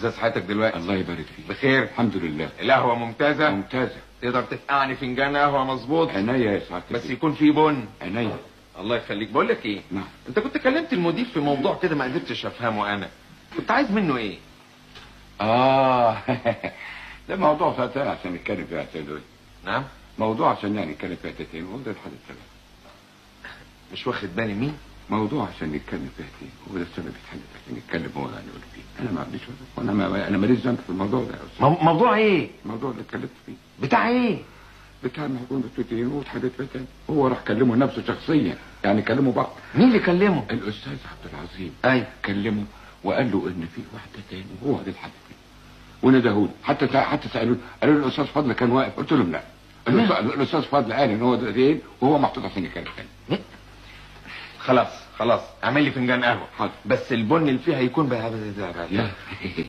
ازاي صحتك دلوقتي الله يبارك فيك بخير الحمد لله القهوه ممتازه ممتازه تقدر تفقعني فنجان قهوه مظبوط عناية يا سعادة بس البيه. يكون في بن عناية الله يخليك بقول لك ايه نعم انت كنت كلمت المدير في موضوع كده ما قدرتش افهمه انا كنت عايز منه ايه اه ده موضوع فتاة عشان نتكلم فيها تاني نعم موضوع عشان يعني نتكلم فيها تاني هو ده الحدث السبب مش واخد بالي مين موضوع عشان نتكلم فيها تاني هو ده السبب الحدث عشان نتكلم هو يعني نقول فيه انا ما عنديش وقت وانا ما انا ماليش ذنب في الموضوع ده يا أستاذ. مو- موضوع ايه الموضوع اللي اتكلمت فيه بتاع ايه بتاع محكوم التوتين واتحدث فيه تاني هو راح كلمه نفسه شخصيا يعني كلموا بعض مين اللي كلمه الاستاذ عبد العظيم ايوه كلمه وقال له ان في واحده تاني وهو ده الحدث وندهوني حتى سا- حتى سالوه قالوا له الاستاذ فضل كان واقف قلت لهم لا الأستاذ- الاستاذ فضل قال ان هو ده زين وهو محطوط عشان يتكلم تاني خلاص خلاص اعمل لي فنجان قهوه حاضر بس البن اللي فيها يكون بقى يا